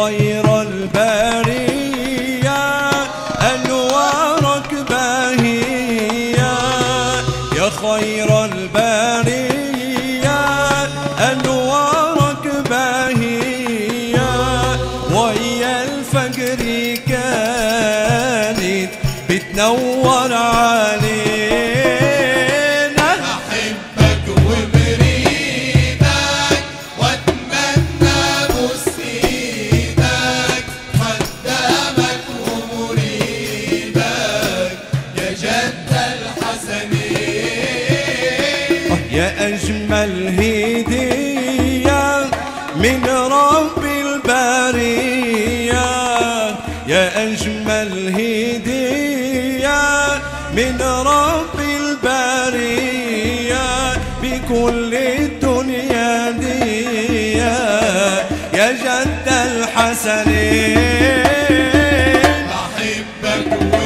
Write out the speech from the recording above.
خير البرية أنوارك باهية يا خير البرية أنوارك باهية ويا الفجر كانت بتنور علينا أحبك وبريدك وأتمنى بوس إيدك خدامك ومريدك يا جد الحسنين يا أجمل هدية من رب البرية يا أجمل هدية من رب البرية بكل الدنيا دي يا جد الحسنين أحبك